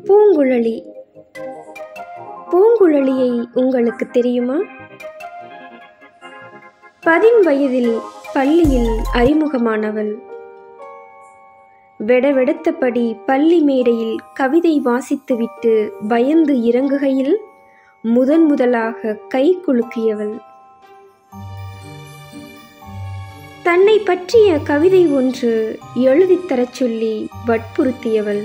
பூங்குழலி பூங்குழலியை உங்களுக்கு தெரியுமா பதின் வயதில் பள்ளியில் அறிமுகமானவள் வெடவெடுத்தபடி பள்ளி மேடையில் கவிதை வாசித்துவிட்டு பயந்து இறங்குகையில் முதன் முதலாக கை குலுக்கியவள் தன்னை பற்றிய கவிதை ஒன்று எழுதித் தரச் சொல்லி வற்புறுத்தியவள்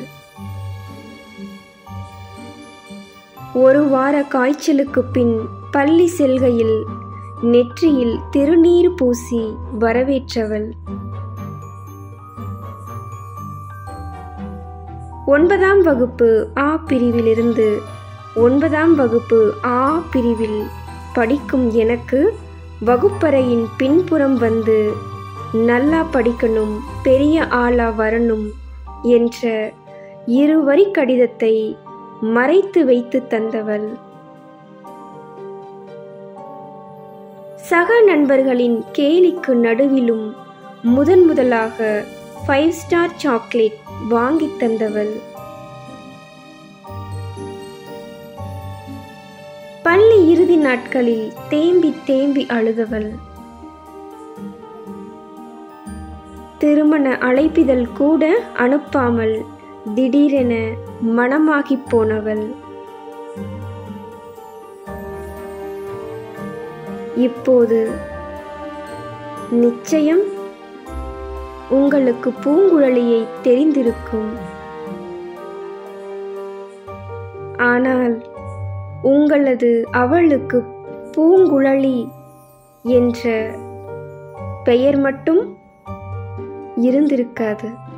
ஒரு வார காய்ச்சலுக்கு பின் பள்ளி செல்கையில் நெற்றியில் திருநீர் பூசி வரவேற்றவள் ஒன்பதாம் வகுப்பு ஆ பிரிவிலிருந்து ஒன்பதாம் வகுப்பு ஆ பிரிவில் படிக்கும் எனக்கு வகுப்பறையின் பின்புறம் வந்து நல்லா படிக்கணும் பெரிய ஆளா வரணும் என்ற இருவரி கடிதத்தை மறைத்து வைத்து தந்தவள் சக நண்பர்களின் கேலிக்கு நடுவிலும் முதன் முதலாக ஃபைவ் ஸ்டார் சாக்லேட் வாங்கி தந்தவள் பள்ளி இறுதி நாட்களில் தேம்பி தேம்பி அழுதவள் திருமண அழைப்பிதழ் கூட அனுப்பாமல் திடீரென மனமாகிப் போனவள் இப்போது நிச்சயம் உங்களுக்கு பூங்குழலியை தெரிந்திருக்கும் ஆனால் உங்களது அவளுக்கு பூங்குழலி என்ற பெயர் மட்டும் இருந்திருக்காது